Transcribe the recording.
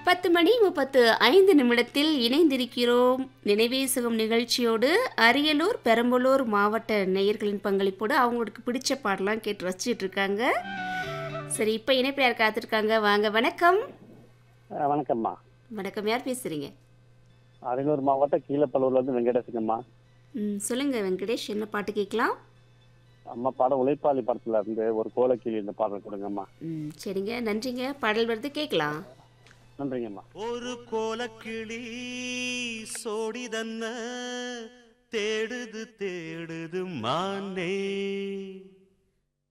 பத்து மணி முப்பத்து ஐந்து நிமிடத்தில் இணைந்திருக்கிறோம் நினைவே சுகம் நிகழ்ச்சியோடு அரியலூர் பெரம்பலூர் மாவட்ட நேயர்களின் பங்களிப்போடு அவங்களுக்கு பிடிச்ச பாடலாம் கேட்டு ரசிச்சிட்டு இருக்காங்க சரி இப்போ இணைப்பில் யார் காத்திருக்காங்க வாங்க வணக்கம் அஹ் வணக்கம்மா வணக்கம் யார் பேசுறீங்க அரியலூர் மாவட்டம் கீழப்பல்லூர்ல இருந்து வெங்கடேசங்கம்மா ம் சொல்லுங்க வெங்கடேஷ் என்ன பாட்டு கேட்கலாம் அம்மா பாடம் உழைப்பாளி படத்துல இருந்து ஒரு கோலக்கிளி இந்த பாடல் கொடுங்கம்மா ம் சரிங்க நன்றிங்க பாடல் வருது கேட்கலாம் நன்றிங்கம்மா ஒரு கோலக்கிளி சோடிதன்ன தேடுது தேடுது மானே